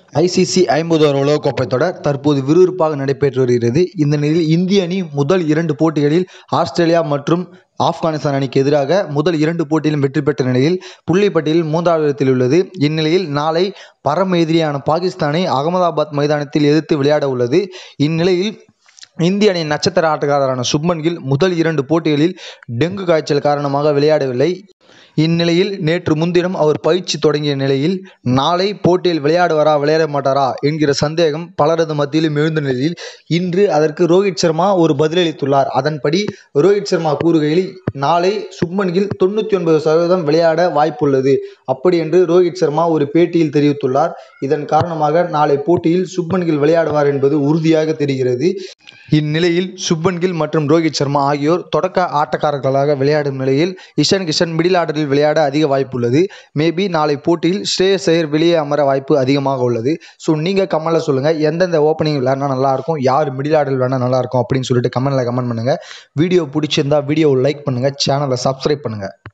ICC ஐம்பது over உலகக்கோப்பை தொடர் தற்போது விறுவிறுப்பாக நடைபெற்று வருகிறது இந்த நிலையில் இந்திய அணி முதல் இரண்டு போட்டிகளில் ஆஸ்திரேலியா மற்றும் ஆப்கானிஸ்தான் அணிக்கு எதிராக முதல் இரண்டு போட்டியிலும் வெற்றி பெற்ற நிலையில் புள்ளிப்பட்டியலில் மூன்றாவது இடத்தில் உள்ளது இந்நிலையில் நாளை பரம எதிரியான பாகிஸ்தானை அகமதாபாத் மைதானத்தில் எதிர்த்து விளையாட உள்ளது இந்நிலையில் இந்திய அணியின் நட்சத்திர ஆட்டக்காரரான சுப்மன் கில் முதல் இரண்டு போட்டிகளில் டெங்கு காய்ச்சல் காரணமாக விளையாடவில்லை இந்நிலையில் நேற்று முன்தினம் அவர் பயிற்சி தொடங்கிய நிலையில் நாளை போட்டியில் விளையாடுவாரா விளையாட மாட்டாரா என்கிற சந்தேகம் பலரது மத்தியிலும் எழுந்த நிலையில் இன்று அதற்கு ரோஹித் சர்மா ஒரு பதிலளித்துள்ளார் அதன்படி ரோஹித் சர்மா கூறுகையில் நாளை சுப்மன் கில் தொண்ணூற்றி ஒன்பது சதவீதம் விளையாட வாய்ப்புள்ளது அப்படி என்று ரோஹித் சர்மா ஒரு பேட்டியில் தெரிவித்துள்ளார் இதன் காரணமாக நாளை போட்டியில் சுப்மன் கில் விளையாடுவார் என்பது உறுதியாக தெரிகிறது இந்நிலையில் சுப்மன் கில் மற்றும் ரோஹித் சர்மா ஆகியோர் தொடக்க ஆட்டக்காரர்களாக விளையாடும் நிலையில் இஷன் கிஷன் மிடில் ஆர்டரில் விளையாட அதிக வாய்ப்புள்ளது மேபி நாளை போட்டியில் ஸ்ரேயஸ் ஐயர் வெளியே அமர வாய்ப்பு அதிகமாக உள்ளது ஸோ நீங்கள் கமெண்ட்டில் சொல்லுங்கள் எந்தெந்த ஓப்பனிங் விளையாடினா நல்லாயிருக்கும் யார் மிடில் ஆர்டரில் விளையாடினா நல்லாயிருக்கும் அப்படின்னு சொல்லிட்டு கமெண்ட்டில் கமெண்ட் பண்ணுங்கள் வீடியோ பிடிச்சிருந்தா வீடியோவை லைக் பண்ணுங்கள் சேனலை சப்ஸ்கிரைப் பண்ணுங்கள்